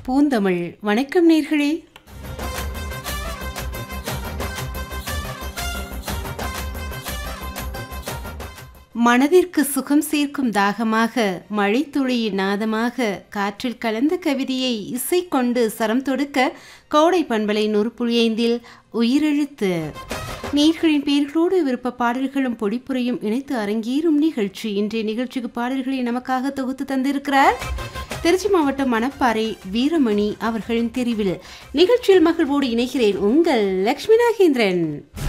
பூந்தமிழ் வணக்கம் நேர்களே மனதிற்கு சுகம் சேர்க்கும் தாகமாக மழைத்துளியின் நாதமாக காற்றில் கலந்த கவிதையை இசை கொண்டு சரம் தொடுக்க கோடை பண்பலை நூறுப்புழியைந்தில் உயிரெழுத்து நீர்களின் பெயர்களோடு விருப்ப பாடல்களும் பொடிப்புரையும் இணைத்து அரங்கேறும் நிகழ்ச்சி இன்றைய நிகழ்ச்சிக்கு பாடல்களை நமக்காக தொகுத்து தந்திருக்கிறார் திருச்சி மாவட்டம் மணப்பாறை வீரமணி அவர்களின் தெரிவில் நிகழ்ச்சியில் மகிழ்வோடு இணைகிறேன் உங்கள் லக்ஷ்மி நாகேந்திரன்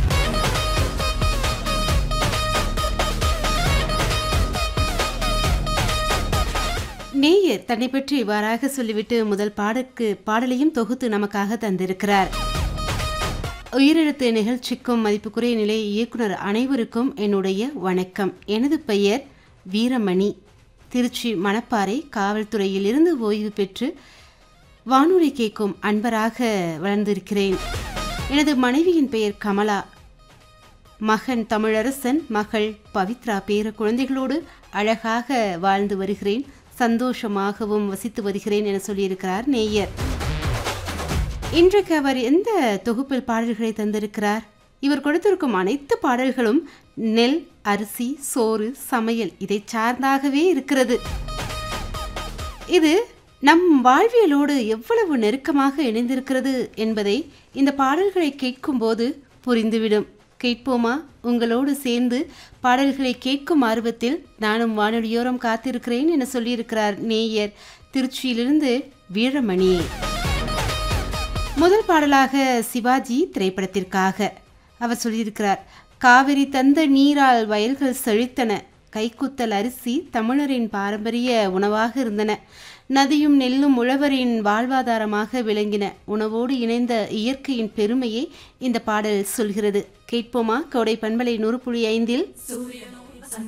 நேயர் தன்னை பற்றி இவ்வாறாக சொல்லிவிட்டு முதல் பாடற்கு பாடலையும் தொகுத்து நமக்காக தந்திருக்கிறார் உயிரெழுத்து நிகழ்ச்சிக்கும் மதிப்புக்குரிய நிலைய இயக்குனர் அனைவருக்கும் என்னுடைய வணக்கம் எனது பெயர் வீரமணி திருச்சி மணப்பாறை காவல்துறையில் இருந்து ஓய்வு பெற்று வானொலி கேட்கும் அன்பராக வளர்ந்திருக்கிறேன் எனது மனைவியின் பெயர் கமலா மகன் தமிழரசன் மகள் பவித்ரா பேர குழந்தைகளோடு அழகாக வாழ்ந்து வருகிறேன் சந்தோஷமாகவும் வசித்து வருகிறேன் என சொல்லியிருக்கிறார் நேயர் இன்றைக்கு அவர் எந்த தொகுப்பில் பாடல்களை தந்திருக்கிறார் இவர் கொடுத்திருக்கும் அனைத்து பாடல்களும் நெல் அரிசி சோறு சமையல் இதை சார்ந்தாகவே இருக்கிறது இது நம் வாழ்வியலோடு எவ்வளவு நெருக்கமாக இணைந்திருக்கிறது என்பதை இந்த பாடல்களை கேட்கும்போது புரிந்துவிடும் கேட்போமா உங்களோடு சேர்ந்து பாடல்களை கேட்கும் ஆர்வத்தில் நானும் வானொலியோரம் காத்திருக்கிறேன் என சொல்லியிருக்கிறார் நேயர் திருச்சியிலிருந்து வீரமணி முதல் பாடலாக சிவாஜி திரைப்படத்திற்காக அவர் சொல்லியிருக்கிறார் காவிரி தந்த நீரால் வயல்கள் செழித்தன கைக்குத்தல் அரிசி தமிழரின் பாரம்பரிய உணவாக இருந்தன நதியும் நெல்லும் உழவரின் வாழ்வாதாரமாக விளங்கின உணவோடு இணைந்த இயற்கையின் பெருமையை இந்த பாடல் சொல்கிறது கேட்போமா கோடை பண்பலை நூறு புள்ளி ஐந்தில் சூரியன்